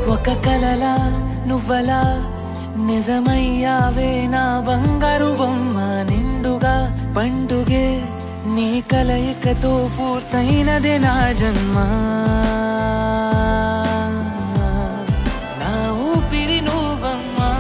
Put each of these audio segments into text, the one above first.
ఒక కలలా నువ్వలా నిజమయ్యావే నా బంగారు బొమ్మ నిండుగా పండుగే నీ కలయికతో పూర్తయినదే నా జన్మ నా ఊపిరి నువ్వమ్మా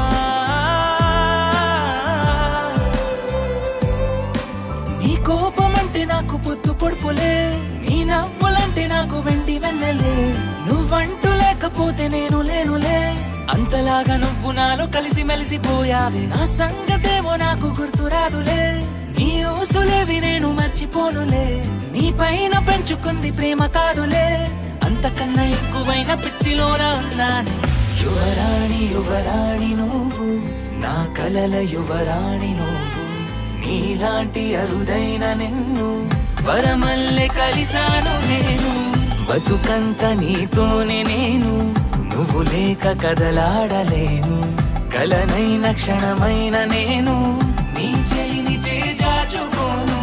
నీ కోపం అంటే నాకు పొద్దు పొడుపులే నీ నవ్వులంటే నాకు వెండి వెన్నెలే నువ్వంటూ లేకపోతే నేను లేనులే అంతలాగా నువ్వు నాలో కలిసి మెలిసిపోయావే నా సంగతేమో నాకు గుర్తురాదులే నీ ఊసులేవి నేను మర్చిపోనులే నీ పైన పెంచుకుంది ప్రేమ కాదులే అంతకన్నా ఎక్కువైన పిచ్చిలోన ఉన్నాను యువరాణి యువరాణి నువ్వు నా కలల యువరాణి నువ్వు నీలాంటి అరుదైన నిన్ను వరమల్లె కలిసాను నేను బతుకంత నీతోనే నేను నువ్వు లేక కదలాడలేను కలనైన క్షణమైన నేను నీ చెలిని చేజాచుకోను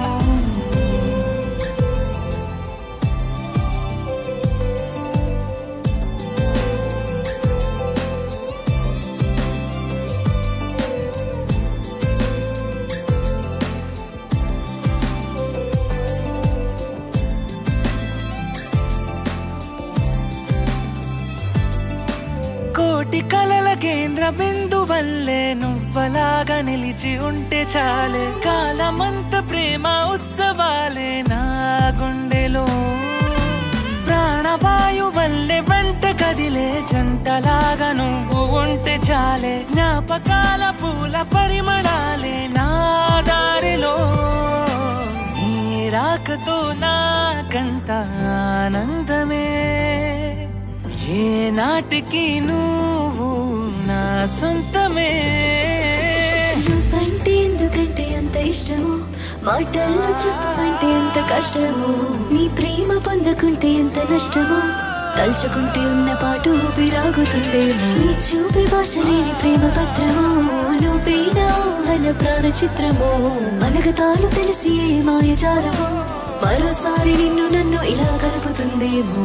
కోటి కలల కేంద్ర బిందు వల్లే నువ్వలాగా నిలిచి ఉంటే చాలే కాలమంత ప్రేమ ఉత్సవాలే నా గుండెలో ప్రాణవాయు వల్లే వెంట కదిలే జంటలాగా నువ్వు ఉంటే చాలే జ్ఞాపకాల పూల పరిమళాలే నా దారిలో నీ రాకతో నాకంత ఆనందమే ఏ నాటికి నువ్వు నా సొంతమే నువ్వంటే ఎందుకంటే అంత ఇష్టము మాటల్లో చెప్పమంటే ఎంత కష్టము నీ ప్రేమ పొందకుంటే ఎంత నష్టము తలుచుకుంటే ఉన్న పాటు ఊపిరాగుతుందేమో నీ చూపే భాష లేని ప్రేమ పత్రము నువ్వేనా అన ప్రాణ చిత్రము మనగతాలు తెలిసి ఏ మాయజాలము మరోసారి నిన్ను నన్ను ఇలా కలుపుతుందేమో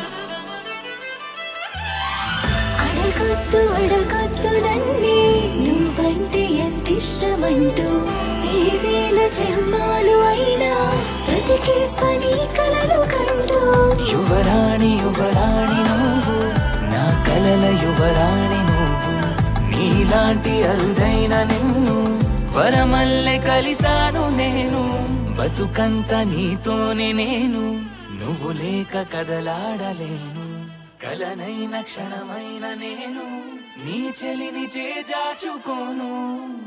అడగొద్దు అడగొద్దు నన్నే నువ్వంటే ఎంత ఇష్టమంటూ ఈ వేల జన్మాలు అయినా బ్రతికేస్తా నీ కలలు కంటూ యువరాణి యువరాణి నువ్వు నా కలల యువరాణి నువ్వు నీలాంటి అరుదైన నిన్ను వరమల్లె కలిసాను నేను బతుకంత నీతోనే నేను నువ్వు లేక కదలాడలేను కలనైన క్షణమైన నేను నీ చెలిని చేజాచుకోను